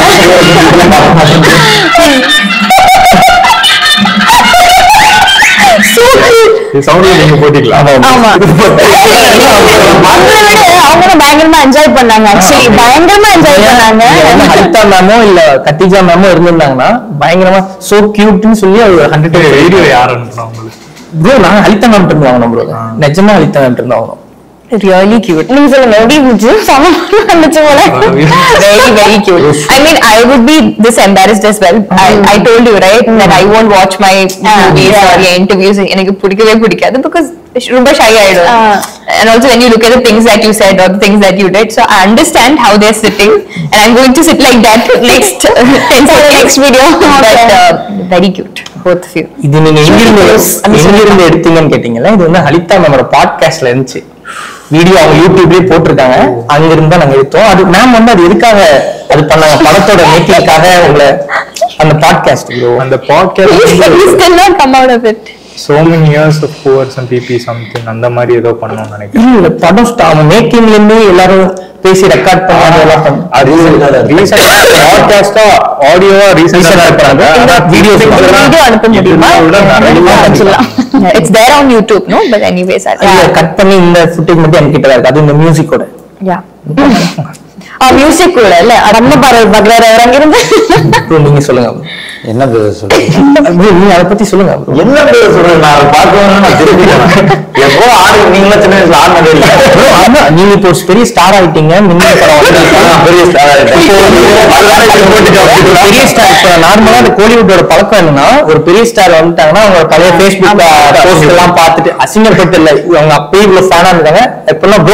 சவுண்ட்ல நீங்க போட்டிக்கலாம் ஆமா அவங்கள விட அவங்க தான் பயங்கரமா என்ஜாய் பண்ணாங்க ஆக்சுவலி பயங்கரமா என்ஜாய் பண்ணாங்க இங்க வந்து ஹரிதா மேமோ இல்ல கத்திஜா மேமோ இருந்திருந்தாங்கன்னா பயங்கரமா சோ கியூட்னு சொல்லி ஒரு ஹண்ட்ரட் வீடியோ யார் அனுப்புனா உங்களுக்கு ப்ரோ நான் ஹலிதா மேம் இருந்து வாங்கினோம் ப்ரோ நிஜமா ஹலிதா மேம் இருந்து வாங்கினோம் really cute. நீங்க சொல்லுங்க எப்படி இருந்துச்சு செம இருந்துச்சு போல very very cute i mean i would be this embarrassed as well I, I told you right that i won't watch my movies yeah. or your interviews எனக்கு பிடிக்கவே பிடிக்காது because ரொம்ப shy ஆயிடும் Ah. and also when you look at the things that you said or the things that you did so i understand how they're sitting and i'm going to sit like that next uh, 10 seconds next video. but Okay. uh, very cute both of you இது நீங்க எங்கிருந்து எங்கிருந்து எடுத்தீங்கன்னு கேட்டீங்கல்ல இது வந்து ஹலிதா மேமோட பாட்காஸ்ட்ல இருந்துச்சு வீடியோ அவங்க யூடியூப்லயே போட்டிருக்காங்க அங்க இருந்து தான் நாங்க எடுத்தோம் அது மேம் வந்து அது எதுக்காக அது பண்ணாங்க படத்தோட மேக்கிங்காக உங்களை அந்த பாட்காஸ்ட் ப்ரோ அந்த you podcast still not come out of it so many years of powers and Peepee something அந்த மாதிரி ஏதோ பண்ணணும்னு நினைக்கிறேன் இல்ல படம் ஸ்டா- மேக்கிங்ல இருந்து எல்லாரும் பேசி ரெக்கார்ட் பண்ணாங்க எல்லாம் பண்ண அது ரீசெண்டா பாட்காஸ்டா ஆடியோவா ரீசெண்டா இருக்காங்க ஆனா Videos videos வந்து எல்லாம் video அனுப்ப முடியுமா? இதெல்லாம் நிறைய வச்சிடலாம் it's there on youtube no but anyways I, cut பண்ணி இந்த ஃபுட்டேஜ் மட்டும் என்கிட்ட தான் இருக்கு அது இந்த மியூசிக்கோட yeah மியூசிக் கூட இல்ல அடம்ப பாரு பக்ரார் இறங்கி இருந்து ப்ரோ நீங்க சொல்லுங்க என்ன பேர் சொல்றீங்க bro, நீங்க அதை பத்தி சொல்லுங்க bro. என்ன பேர் சொல்றேன் நான் பார்க்கணும்னு நான் திரும்பிட்டேன் எப்போ ஆடு நீங்களா சின்ன வயசுல ஆடினதே இல்லை bro, அதான் நீங்க இப்போ ஒரு பெரிய ஸ்டார் ஆயிட்டீங்க மின்னல் படம் வந்திருக்கு. நான் பெரிய ஸ்டார் ஆயிட்டேன் அதனால இதை போட்டுட்டு ஒரு அப்படி பெரிய ஸ்டார் இப்ப நார்மலா இந்த கோலிவுட்டோட பழக்கம் என்னன்னா ஒரு பெரிய ஸ்டார் வந்துட்டாங்கன்னா அவங்க பழைய பேஸ்புக் போஸ்ட் எல்லாம் பார்த்துட்டு அசிங்கப்பட்டு இல்ல அவங்க அப்பயே இவ்வளவு ஃபேனா இருந்தாங்க இப்பெல்லாம் போத்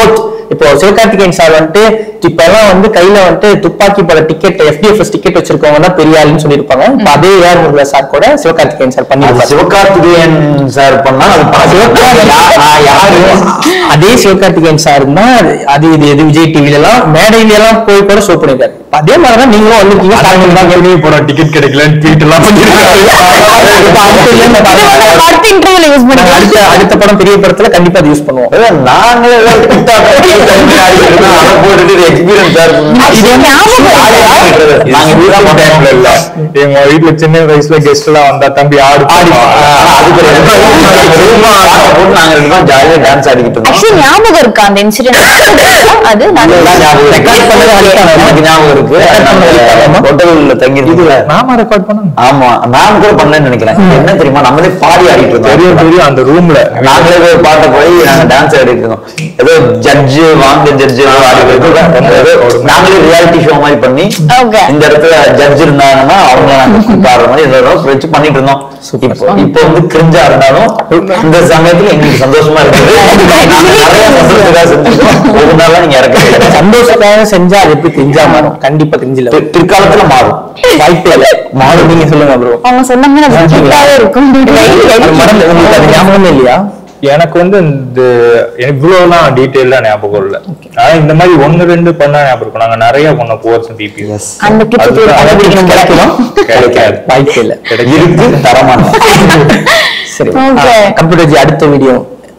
இப்போ சிவகார்த்திகேயன் சார் வந்துட்டு இப்ப எல்லாம் வந்து கையில வந்துட்டு துப்பாக்கி பட டிக்கெட் எஃப்டிஎஃப்எஸ் டிக்கெட் வச்சிருக்கவங்க தான் பெரிய ஆளுன்னு சொல்லியிருப்பாங்க இப்ப அதே ஏஆர் முருகா சார் கூட சிவகார்த்திகேயன் சார் அது பண்ணிருப்பாரு சிவகார்த்திகேயன் சார் பண்ணா அது சிவகார்த்திகேயன் யா- நான் யாரு அதே சிவகார்த்திகேயன் சார் தான் அது இது எது விஜய் டிவில எல்லாம் மேடையில எல்லாம் போய் கூட ஷோ பண்ணிருக்காரு இப்ப அதே மாதிரிதான் நீங்களும் வந்திருக்கீங்க சாயங்காலம் தான் வெளியே போன டிக்கெட் கிடைக்கலன்னு ட்வீட் எல்லாம் இப்ப அடுத்த இல்ல, இந்த படம் அடுத்த இன்டர்வியூல யூஸ் நாங்க பண்ணிக்கலாம் அடுத்த அடுத்த படம் பெரிய படத்துல கண்டிப்பா அதை யூஸ் பண்ணுவோம் அதான் நாங்களே ஏதாவது TikTok ல அதை போட்டுட்டு experience சார் Actually, ஞாபகம் இருக்கா? நாங்க இதுதான் டைம்ல இல்ல எங்க வீட்டுல சின்ன வயசுல கெஸ்ட் எல்லாம் வந்தா தம்பி ஆடு ஆடி- பண்ணுவான். அது கிடையாது சும்மா ஆட்டை போட்டு நாங்க ரெண்டு பேரும் ஜாலியா டான்ஸ் ஆடிக்கிட்டு இருந்தோம் ஆக்சுவலி ஞாபகம் இருக்கா அந்த இன்சிடென்ட் அது நான் அதெல்லாம் ஞாபகம் இருக்கு. Record பண்ணது அடிப்பாங்க. எனக்கு ஞாபகம் இருக்கு நம்ம ஹோட்டல்ல தங்கி இருந்ததுல நாம ரெக்கார்ட் பண்ணோம் ஆமா நான் கூட பண்ணேன்னு நினைக்கிறேன் என்ன தெரியுமா நம்மளே பாடி ஆடிட்டு இருந்தோம் தெரியும் தெரியும் அந்த ரூம்ல நாங்களே போய் பாட்டை போய் நாங்க டான்ஸ் ஆடிட்டு இருந்தோம் ஏதோ ஜட்ஜு வாங்க ஜட்ஜு ஆடிட்டு நாங்களே ரியாலிட்டி ஷோ மாதிரி பண்ணி Okay. இந்த இடத்துல ஜட்ஜ் இருந்தாங்கன்னா அவங்க நாங்க பாடுற மாதிரி ஏதோ வச்சு பண்ணிட்டு இருந்தோம் இப்போ இப்போ வந்து கிரிஞ்சா இருந்தாலும் இந்த சமயத்துல எங்களுக்கு சந்தோஷமா இருக்குது நாங்க நிறைய சந்தோஷத்துக்காக செஞ்சிருக்கோம் ஒரு நாளா நீங்க இறக்க சந்தோஷத்துக்காக செஞ்சா அது எப்படி கிஞ்சா மாறும் கண்டிப்பா கிஞ்சில பிற்காலத்துல மாறும் வாய்ப்பே இல்ல மாறும் நீங்க சொல்லுங்க ப்ரோ அவங்க சொன்னாங்கன்னா அது cute-ஆவே இருக்கும் மறந்து உங்களுக்கு அது ஞாபகமே இல்லையா எனக்கு வந்து இந்த இவ்வளவுலாம் டீட்டெயிலா ஞாபகம் இல்ல ஆனா இந்த மாதிரி ஒண்ணு ரெண்டு பண்ணா ஞாபகம் இருக்கும் நாங்க நிறைய பண்ணோம் போர்ஸ் பிபி அந்த கிட்ட அதுதான். கண்டுபிடிக்கணும் கிடைக்குமா கிடைக்காது வாய்ப்பே இல்ல இருக்கு தரமான சரி Okay. கம்ப்யூட்டர் ஜி அடுத்த வீடியோ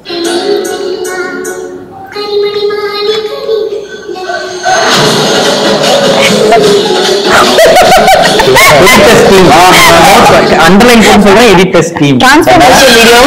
எடிட்டர்ஸ் டீம் அண்டர்லைன் பண்ணி சொல்றேன் எடிட்டர்ஸ் டீம் டிரான்ஸ்ஃபர்மேஷன் வீடியோ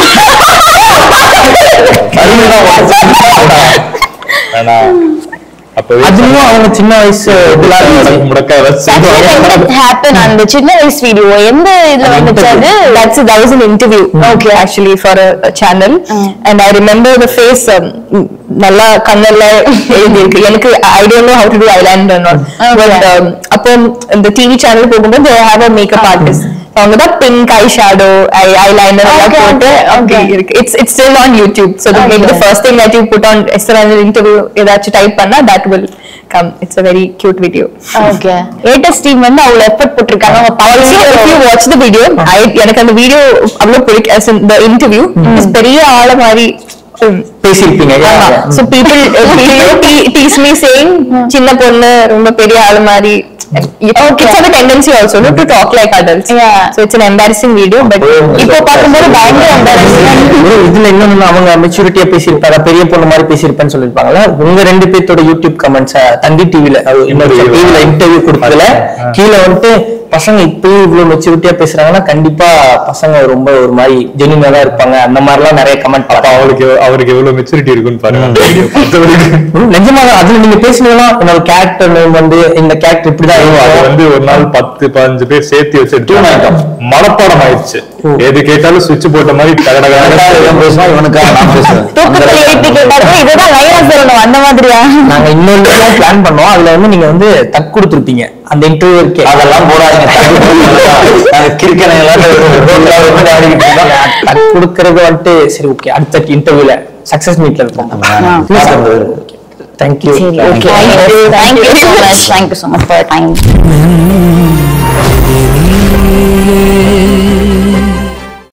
ஆனா அப்ப அதுலயும் அவங்க சின்ன வயசு இதெல்லாம் இருந்துச்சு. முடக்க ஹேப்பன் அந்த சின்ன வயசு வீடியோ எந்த இதுல வந்துச்சு அது That's that was an interview. Okay, actually for a, a channel, and I remember the face. Um, நல்லா கண்ணல்ல எழுதியிருக்கு எனக்கு I don't know how to to island or not but um, அப்போ இந்த டிவி சேனல் போகும்போது they have a makeup artist அவங்க தான் pink eye shadow eye eyeliner எல்லாம் Okay, போட்டு okay, அப்படி okay. இருக்கு it's it's still on YouTube so Okay. Maybe the first thing that you put on Esther interview ஏதாச்சும் type பண்ணா that will come it's a very cute video okay latest team வந்து அவ்வளவு effort போட்டிருக்காங்க அவங்க power Also, if you watch the video, I எனக்கு அந்த video அவ்வளவு பிடிக்கும் as in the interview is பெரிய ஆள மாதிரி um, பேசியிருப்பீங்க yeah, ஆமா. yeah. so people uh, people te- tease me saying சின்ன பொண்ணு ரொம்ப பெரிய ஆளு மாதிரி Okay. Kids have a tendency also no, to talk like adults. Yeah. So it's an embarrassing video, but இப்போ பார்க்கும்போது பயங்கர embarrassing. bro, இதுல இன்னொன்னு அவங்க மெச்சூரிட்டியா பேசியிருப்பாங்க பெரிய பொண்ணு மாதிரி பேசியிருப்பேன்னு சொல்லிருப்பாங்கல்ல உங்க ரெண்டு பேர்த்தோட யூடியூப் கமெண்ட்ஸ் தந்தி டிவில இன்னொரு Interview. டிவில இன்டர்வியூ கொடுத்ததுல ஆ. கீழே வந்துட்டு பசங்க இப்பயும் இவ்வளவு மெச்சூரிட்டியா பேசுறாங்கன்னா கண்டிப்பா பசங்க ரொம்ப ஒரு மாதிரி ஜெனியூனா தான் இருப்பாங்க அந்த மாதிரிலாம் நிறைய கமெண்ட் அப்ப பார்த்தோம் அவருக்கு அவருக்கு எவ்வளவு மெச்சூரிட்டி இருக்குன்னு பாருங்க அந்த video பார்த்தவருக்கு. நிஜமா அதுல நீங்க பேசுனதெல்லாம் என்னோட கேரக்டர் நேம் வந்து இந்த கேரக்டர் இப்படிதான் அது இருக்கும் வந்து ஒரு நாள் பத்து பதினஞ்சு பேர் சேர்த்து Tune ஆயிட்டோம். வச்சு மனப்பாடம் ஆயிடுச்சு எது கேட்டாலும் சுவிட்ச் போட்ட மாதிரி கடகடகடன்னு இவன் பேசுனா இவனுக்காக நான் பேசுவேன் தூக்கத்துல எழுப்பி கேட்டாலும் இதுதான் லைனா சொல்லணும் அந்த மாதிரியா நாங்க இன்னொரு பிளான் பண்ணோம் அதுல வந்து நீங்க வந்து தக் கொடுத்துருப்பீங்க அந்த இன்டர்வியூ இருக்கே அதெல்லாம் போடாதீங்க நாங்க கிறுக்கனை எல்லாரும் ஆடிக்கிட்டு இருக்கோம் தக் கொடுக்கறது வந்துட்டு சரி ஓகே அடுத்த இன்டர்வியூல சக்சஸ் மீட்ல இருப்போம் தேங்க்யூ சரி okay thank you so much thank you so much for time